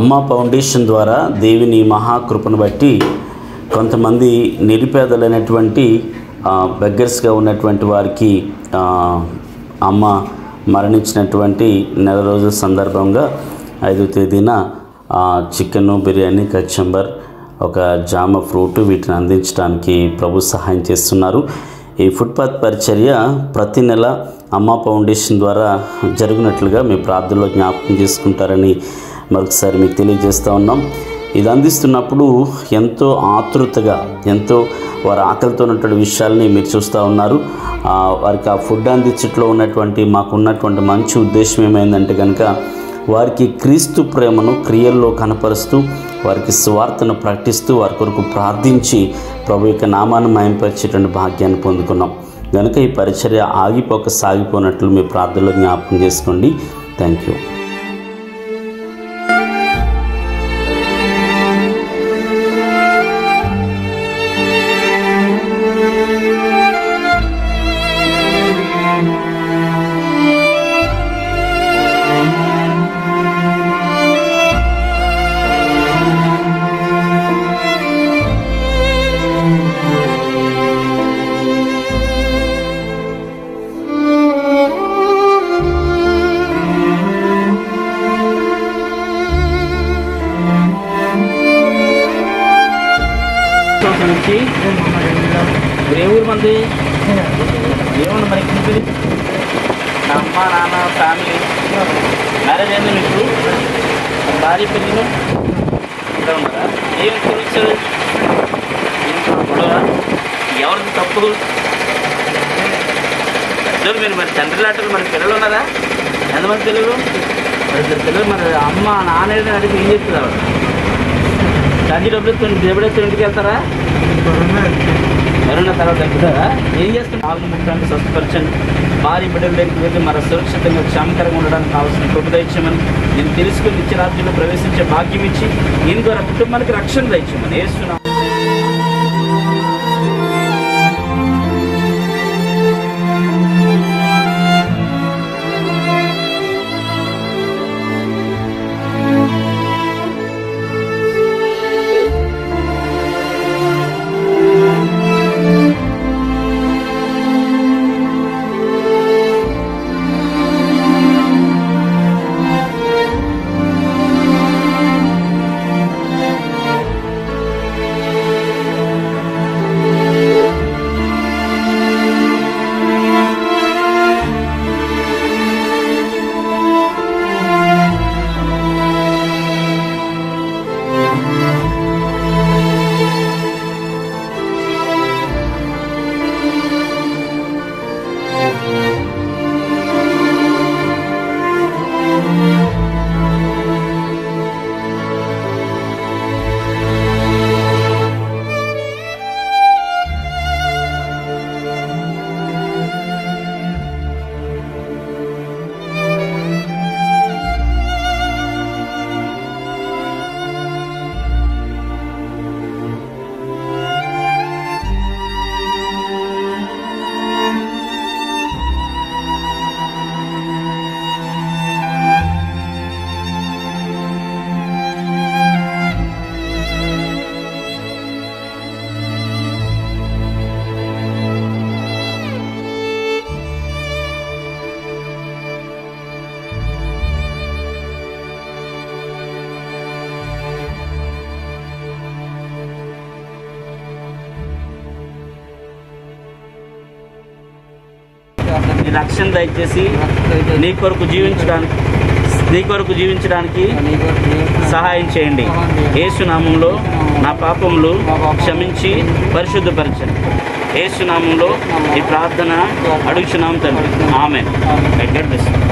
అమ్మ ఫౌండేషన్ ద్వారా దేవుని మహాకృపను బట్టి కొంతమంది నిరుపేదలైనటువంటి బెగ్గర్స్గా ఉన్నటువంటి వారికి ఆ, అమ్మ మరణించినటువంటి నెల రోజుల సందర్భంగా ఐదో తేదీన ఆ, చికెన్ బిర్యానీ కచ్చంబర్ ఒక జామ ఫ్రూట్ వీటిని అందించడానికి ప్రభు సహాయం చేస్తున్నారు ఈ ఫుట్పాత్ పరిచర్య ప్రతి నెల అమ్మ ఫౌండేషన్ ద్వారా జరిగినట్లుగా మీ ప్రార్థనలో జ్ఞాపకం చేసుకుంటారని మరొకసారి మీకు తెలియజేస్తూ ఉన్నాం ఇది అందిస్తున్నప్పుడు ఎంతో ఆతృతగా ఎంతో వారి ఆకలితో ఉన్నటువంటి విషయాల్ని మీరు చూస్తూ ఉన్నారు ఆ, వారికి ఆ ఫుడ్ అందించట్లో ఉన్నటువంటి మాకు ఉన్నటువంటి మంచి ఉద్దేశం ఏమైందంటే కనుక వారికి క్రీస్తు ప్రేమను క్రియల్లో కనపరుస్తూ వారికి స్వార్థను ప్రకటిస్తూ వారి కొరకు ప్రార్థించి ప్రభు యొక్క నామాన్ని మయంపరిచేటువంటి భాగ్యాన్ని పొందుకున్నాం కనుక ఈ పరిచర్య ఆగిపోక సాగిపోనట్లు మీ ప్రార్థనలో జ్ఞాపకం చేసుకోండి థ్యాంక్ యూ సంవత్సరం నుంచి ఇప్పుడు ఏ ఊరు మంది ఏమన్నా మరి ఇంటిది నా అమ్మ నాన్న ఫ్యామిలీ మ్యారేజ్ అయింది మీకు మరి భార్య పిల్లలు ఇక్కడ ఉన్నారా ఏం చూపించారు ఇంట్లో గొడవ ఎవరిది తప్పు పెద్దలు మీరు మరి తండ్రి లాంటి మరి పిల్లలు ఉన్నారా ఎంతమంది పిల్లలు మరి ఇద్దరు పిల్లలు మరి అమ్మ నాన్న అడిగి ఏం చెప్తుంది ఆవిడ తండ్రి డబ్బులు ఎత్తుకొని డబ్బులు ఎత్తుకొని ఇంటికి వెళ్తారా ఎవరన్నా తర్వాత వెళ్తారా ఏం చేస్తున్నారు ఆగు ముఖ్యాన్ని స్వస్థపరచండి భారీ బిడ్డలు దగ్గరికి వెళ్ళి మన సురక్షితంగా క్షేమకరంగా ఉండడానికి కావాల్సిన కృప దయచేయమని నేను తెలుసుకుని నిత్యరాజ్యంలో ప్రవేశించే భాగ్యం ఇచ్చి దీని ద్వారా కుటుంబానికి రక్షణ దయచేయమని వేస్తున్నాం నీ రక్షణ దయచేసి నీ కొరకు జీవించడానికి నీ కొరకు జీవించడానికి సహాయం చేయండి ఏసునామంలో నా పాపములు క్షమించి పరిశుద్ధపరచండి ఏసునామంలో ఈ ప్రార్థన అడుగుచున్నాం తండ్రి ఆమె గడ్ బ్లెస్ యు.